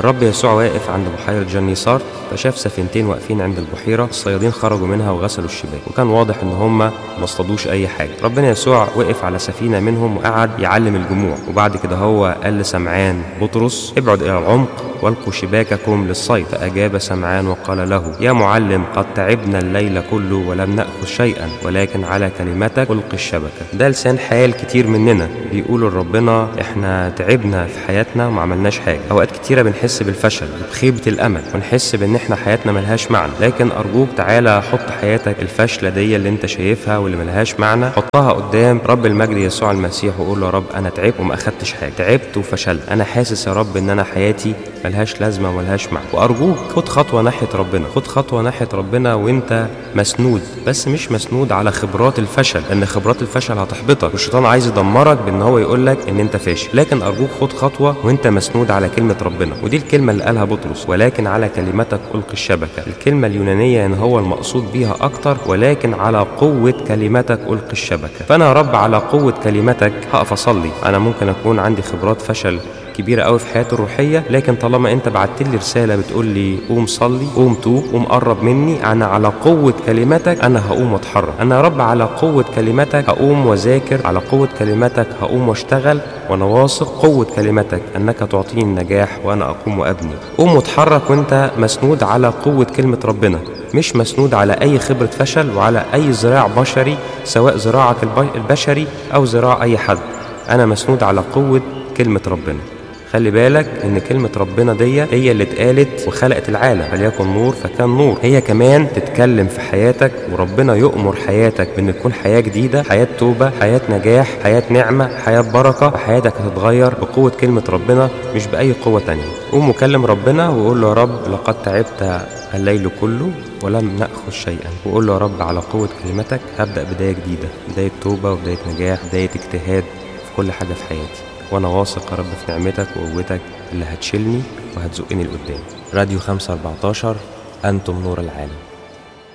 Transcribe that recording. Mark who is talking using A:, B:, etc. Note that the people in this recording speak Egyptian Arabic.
A: الرب يسوع واقف عند بحيرة جنيسار فشاف سفينتين واقفين عند البحيرة الصيادين خرجوا منها وغسلوا الشباك وكان واضح ان هم ما اصطادوش اي حاجة ربنا يسوع وقف على سفينة منهم وقعد يعلم الجموع وبعد كده هو قال لسمعان بطرس ابعد الى العمق والقوا شباككم للصيد فأجاب سمعان وقال له يا معلم قد تعبنا الليل كله ولم نأخذ شيئا ولكن على كلمتك ألقي الشبكة ده لسان حال كتير مننا بيقولوا لربنا احنا تعبنا في حياتنا وما عملناش حاجة أوقات كتيرة بنحس بالفشل وبخيبة الأمل ونحس بإن احنا حياتنا ملهاش معنى لكن أرجوك تعالى حط حياتك الفاشلة دي اللي انت شايفها واللي ملهاش معنى حطها قدام رب المجد يسوع المسيح وقول له يا رب أنا تعبت وما أخدتش حاجة تعبت وفشلت أنا حاسس يا رب إن أنا حياتي ملهاش لازمه وملهاش معنى وارجوك خد خطوه ناحيه ربنا خد خطوه ناحيه ربنا وانت مسنود بس مش مسنود على خبرات الفشل لان خبرات الفشل هتحبطك والشيطان عايز يدمرك بان هو يقول لك ان انت فاشل لكن ارجوك خد خطوه وانت مسنود على كلمه ربنا ودي الكلمه اللي قالها بطرس ولكن على كلمتك القي الشبكه الكلمه اليونانيه ان هو المقصود بيها اكتر ولكن على قوه كلمتك القي الشبكه فانا يا رب على قوه كلمتك هقف اصلي انا ممكن اكون عندي خبرات فشل كبيرة قوي في حياتي الروحية لكن طالما انت بعت لي رسالة بتقول لي قوم صلي قوم توب قوم قرب مني انا على قوة كلمتك انا هقوم واتحرك انا يا رب على قوة كلمتك هقوم واذاكر على قوة كلمتك هقوم واشتغل وانا واثق قوة كلمتك انك تعطيني النجاح وانا اقوم وابني قوم واتحرك وانت مسنود على قوة كلمة ربنا مش مسنود على اي خبرة فشل وعلى اي ذراع بشري سواء ذراعك البشري او ذراع اي حد انا مسنود على قوة كلمة ربنا خلي بالك ان كلمة ربنا دي هي اللي اتقالت وخلقت العالم فليكن نور فكان نور هي كمان تتكلم في حياتك وربنا يؤمر حياتك بان تكون حياة جديدة حياة توبة حياة نجاح حياة نعمة حياة بركة وحياتك هتتغير بقوة كلمة ربنا مش بأي قوة تانية قوم وكلم ربنا وقول له يا رب لقد تعبت الليل كله ولم نأخذ شيئا وقول له يا رب على قوة كلمتك هبدأ بداية جديدة بداية توبة وبداية نجاح بداية اجتهاد في كل حاجة في حياتي وانا واثق يا رب في نعمتك وقوتك اللي هتشيلني وهتزقني لقدام راديو 514 انتم نور العالم